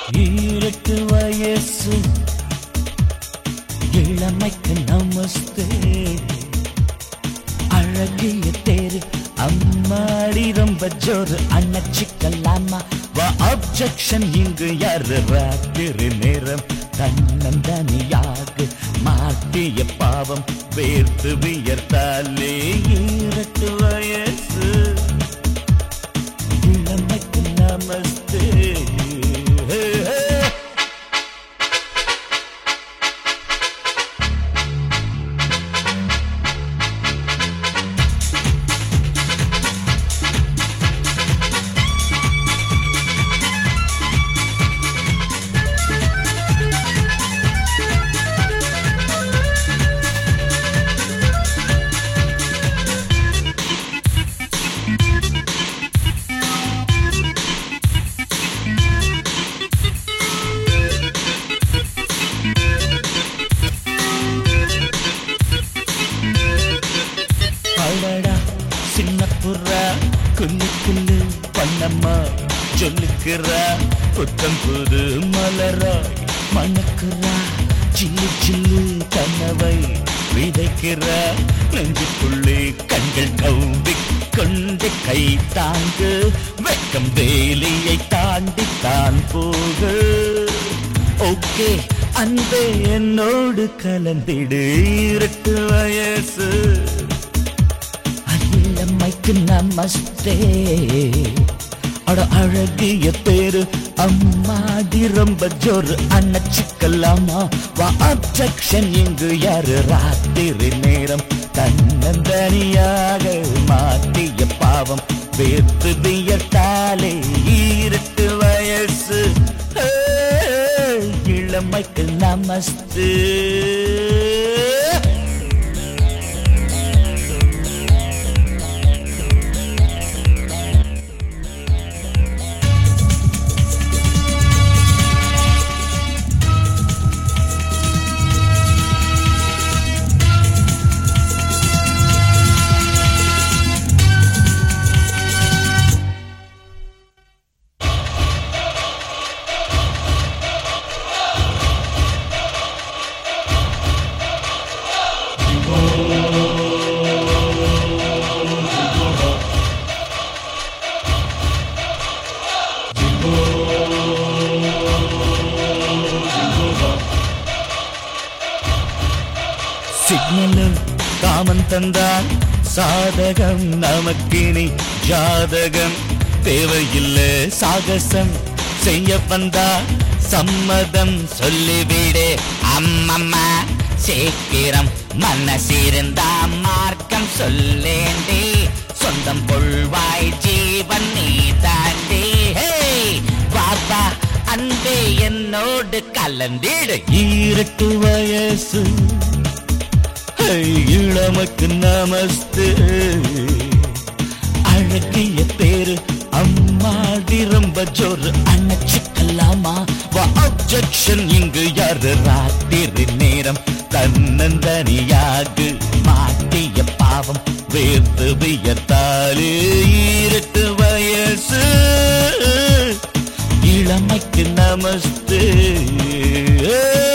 ஈரட்டு வயசு இளமைக்கு நமஸ்தே அழகிய தேரு அம்மாடி ரொம்ப ஜோரு அண்ணச்சிக்கலாமா வா அப்செக்ஷன் இங்கு யாரு ராத்திரி நேரம் தன்னந்தனியாக மாட்டிய பாவம் வேர்த்து வியர்த்தாலே ஈரட்டு வயசு இளமைக்கு நமஸ்தே ஹே, ஹே. அடடா சின்ன புறா குல்லு குல்லு பண்ணம்மா சொல்லுக்கிறா புத்தம் புது மலரா மணக்குறா சில்லு சில்லு கனவை விதைக்கிறா நெஞ்சுக்குள்ளே கண்கள் கவ்வி கொண்டு கை தாங்கு வெக்கம் வேலியை தாண்டி தான் போகு ஓகே அன்பே என்னோடு கலந்திடு இருட்டு வயசு இளமைக்கு நமஸ்தே அட அழகிய பேரு அம்மாடி ரொம்ப ஜோரு அண்ணச்சிக்கலாமா வா அப்செக்ஷன் இங்கு யாரு ராத்திரி நேரம் தன்னந்தனியாக மாட்டிய பாவம் வேர்த்து வியட்டாலே ஈரட்டு வயசு ஹே, இளமைக்கு நமஸ்தே சிக்னலு காமன் தந்தான் சாதகம் நமக்கினி ஜாதகம் தேவையில்லை சாகசம் செய்ய வந்தா சம்மதம் சொல்லிவிடு அம்மம்மா சீக்கிரம் மனசிருந்தா மார்க்கம் சொல்லேண்டி சொந்தம் கொள்வாய் ஜீவன் நீ தாண்டி ஹே பாபா அன்பே என்னோடு கலந்திடு ஈரட்டு வயசு ஹே, இளமக்கு நமஸ்தே அழகிய பேரு அம்மாடி ரொம்ப ஜோரு அணைச்சிக்கலாமா வா அப்செக்ஷன் இங்கு யாரு ராத்திரி நேரம் தன்னந்தனியாக மாட்டிய பாவம் வேர்த்து வியத்தாலே ஈரட்டு வயசு இளமைக்கு நமஸ்தே